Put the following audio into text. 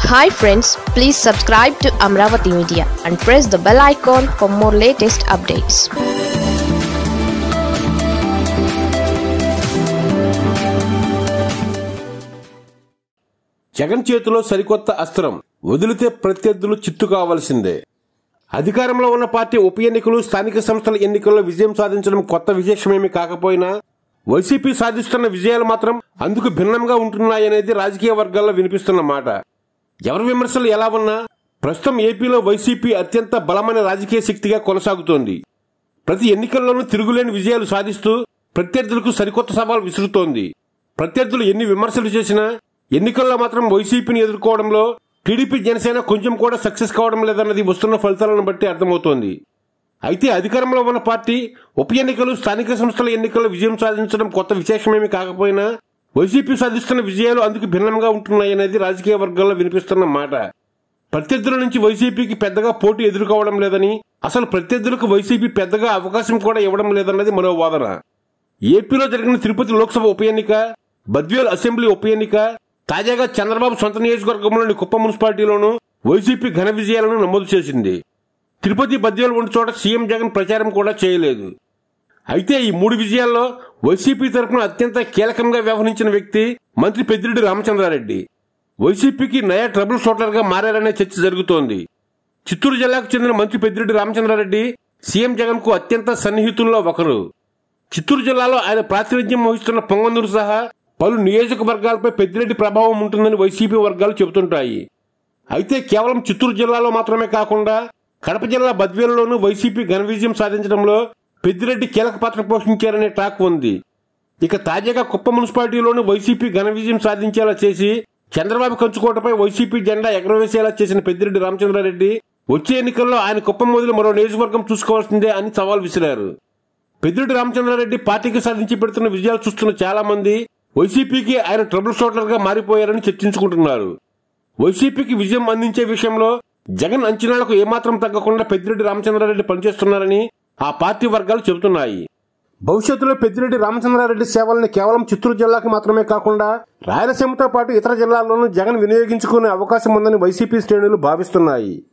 hi friends please subscribe to Amaravati media and press the bell icon for more latest updates Jagan చేతిలో సరికొత్త అస్త్రం వదిలితే ప్రత్యర్థులు చిత్తు కావాల్సిందే అధికారంలో ఉన్న పార్టీ ఉప ఎన్నికలు స్థానిక సంస్థల ఎన్నికల్లో విజయం సాధించడం కొత్త విశేషమేమీ కాకపోయినా వైసీపీ సాధిస్తున్న విజయాలు మాత్రం అందుకు భిన్నంగా ఉంటున్నాయనేది రాజకీయ వర్గాల్లో వినిపిస్తున్న మాట ఎవరి విమర్శలు ఎలా ఉన్నా ప్రస్తుతం ఏపీలో వైసీపీ అత్యంత బలమైన రాజకీయ శక్తిగా కొనసాగుతోంది ప్రతి ఎన్నికల్లోనూ తిరుగులేని విజయాలు సాధిస్తూ ప్రత్యర్థులకు సరికొత్త సవాల్ విసురుతోంది ప్రత్యర్థులు ఎన్ని విమర్శలు చేసినా ఎన్నికల్లో మాత్రం వైసీపీని ఎదుర్కోవడంలో టీడీపీ జనసేన కొంచెం కూడా సక్సెస్ కావడం లేదన్నది వస్తున్న ఫలితాలను బట్టి అర్థమవుతోంది అయితే అధికారంలో ఉన్న పార్టీ ఉప ఎన్నికలు స్థానిక సంస్థల ఎన్నికల్లో విజయం సాధించడం కొత్త విశేషమేమీ కాకపోయినా వైసీపీ సాధిస్తున్న విజయాలు అందుకు భిన్నంగా ఉంటున్నాయనేది రాజకీయ వర్గాల్లో వినిపిస్తున్న మాట ప్రత్యర్థుల నుంచి వైసీపీకి పెద్దగా పోటీ ఎదుర్కోవడం లేదని అసలు ప్రత్యర్థులకు వైసీపీ పెద్దగా అవకాశం కూడా ఇవ్వడం లేదన్నది మరో వాదన ఏపీలో జరిగిన తిరుపతి లోక్సభ ఉప ఎన్నిక బద్వేల్ అసెంబ్లీ ఉప ఎన్నిక తాజాగా చంద్రబాబు సొంత నియోజకవర్గంలోని కుప్ప మున్సిపాలిటీలోనూ వైసీపీ ఘన విజయాలను నమోదు చేసింది తిరుపతి బద్వేలు ఉన్న చోట సీఎం జగన్ ప్రచారం కూడా చేయలేదు అయితే ఈ మూడు విజయాల్లో వైసీపీ తరఫున అత్యంత కీలకంగా వ్యవహరించిన వ్యక్తి మంత్రి పెద్దిరెడ్డి రామచంద్రారెడ్డి వైసీపీకి నయా ట్రబుల్ షూటర్ గా మారారనే చర్చ జరుగుతోంది చిత్తూరు జిల్లాకు చెందిన మంత్రి పెద్దిరెడ్డి రామచంద్రారెడ్డి సీఎం జగన్ కు అత్యంత సన్నిహితుల్లో ఒకరు చిత్తూరు జిల్లాలో ఆయన ప్రాతినిధ్యం వహిస్తున్న పొంగనూరు సహా పలు నియోజకవర్గాలపై పెద్దిరెడ్డి ప్రభావం ఉంటుందని వైసీపీ వర్గాలు చెబుతుంటాయి అయితే కేవలం చిత్తూరు జిల్లాలో మాత్రమే కాకుండా కడప జిల్లా బద్వేలులోనూ వైసీపీ ఘన విజయం సాధించడంలో పెద్దిరెడ్డి కీలక పాత్ర పోషించారనే టాక్ ఉంది ఇక తాజాగా కుప్ప మున్సిపాలిటీలోనూ వైసీపీ ఘన విజయం సాధించేలా చేసి చంద్రబాబు కంచుకోటపై వైసీపీ జెండా ఎగరవేసేలా చేసిన పెద్దిరెడ్డి రామచంద్రారెడ్డి వచ్చే ఎన్నికల్లో ఆయన కుప్పం మొదలు మరో నియోజకవర్గం చూసుకోవాల్సిందే అని సవాల్ విసిరారు పెద్దిరెడ్డి రామచంద్రారెడ్డి పార్టీకి సాధించి పెడుతున్న విజయాలు చూస్తున్న చాలా మంది వైసీపీకి ఆయన ట్రబుల్ షూటర్ గా మారిపోయారని చర్చించుకుంటున్నారు వైసీపీకి విజయం అందించే విషయంలో జగన్ అంచనాలకు ఏమాత్రం తగ్గకుండా పెద్దిరెడ్డి రామచంద్రారెడ్డి పనిచేస్తున్నారని ఆ పార్టీ వర్గాలు చెబుతున్నాయి భవిష్యత్తులో పెద్దిరెడ్డి రామచంద్రారెడ్డి సేవల్ని కేవలం చిత్తూరు జిల్లాకి మాత్రమే కాకుండా రాయలసీమతో పాటు ఇతర జిల్లాల్లోనూ జగన్ వినియోగించుకునే అవకాశం ఉందని వైసీపీ శ్రేణులు భావిస్తున్నాయి